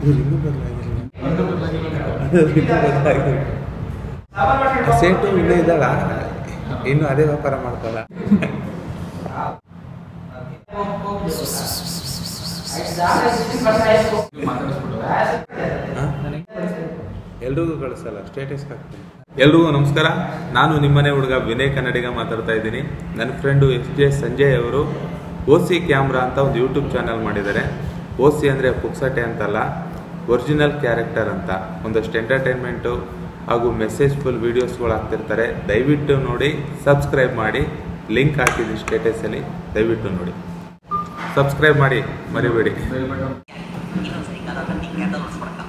ಇವ್ರು ಇನ್ನೂ ಬದಲಾಗಿಲ್ಲ ಅದು ಇನ್ನೂ ಬದಲಾಗಿಲ್ಲ ಆ ಸೇಟು ಇನ್ನೂ ಇದ್ದಾಳ ಇನ್ನು ಅದೇ ವ್ಯಾಪಾರ ಮಾಡ್ತಾಳ ಎಲ್ರಿಗೂ ಕಳಿಸಲ್ಲ ಸ್ಟೇಟಸ್ ಹಾಕ್ತೀನಿ ಎಲ್ರಿಗೂ ನಮಸ್ಕಾರ ನಾನು ನಿಮ್ಮನೆ ಹುಡುಗ ವಿನಯ್ ಕನ್ನಡಿಗ ಮಾತಾಡ್ತಾ ಇದ್ದೀನಿ ನನ್ನ ಫ್ರೆಂಡು ಎಸ್ ಜೆ ಸಂಜಯ್ ಅವರು ಓ ಸಿ ಕ್ಯಾಮ್ರಾ ಅಂತ ಒಂದು ಯೂಟ್ಯೂಬ್ ಚಾನಲ್ ಮಾಡಿದ್ದಾರೆ ಓ ಸಿ ಅಂದರೆ ಪುಕ್ಸಟೆ ಅಂತಲ್ಲ ಒರಿಜಿನಲ್ ಕ್ಯಾರೆಕ್ಟರ್ ಅಂತ ಒಂದಷ್ಟು ಎಂಟರ್ಟೈನ್ಮೆಂಟು ಹಾಗೂ ಮೆಸೇಜ್ಫುಲ್ ವೀಡಿಯೋಸ್ಗಳು ಹಾಕ್ತಿರ್ತಾರೆ ದಯವಿಟ್ಟು ನೋಡಿ ಸಬ್ಸ್ಕ್ರೈಬ್ ಮಾಡಿ ಲಿಂಕ್ ಹಾಕಿದ್ದೀನಿ ಸ್ಟೇಟಸಲ್ಲಿ ದಯವಿಟ್ಟು ನೋಡಿ ಸಬ್ಸ್ಕ್ರೈಬ್ ಮಾಡಿ ಮರಿಬೇಡಿ ಇನ್ನೊಂದ್ಸರಿ ಕದ ಕಟ್ಟಿ ಕ್ಯಾಂಡಲ್ ಹೊಡ್ಸ್ಕೊಳಕ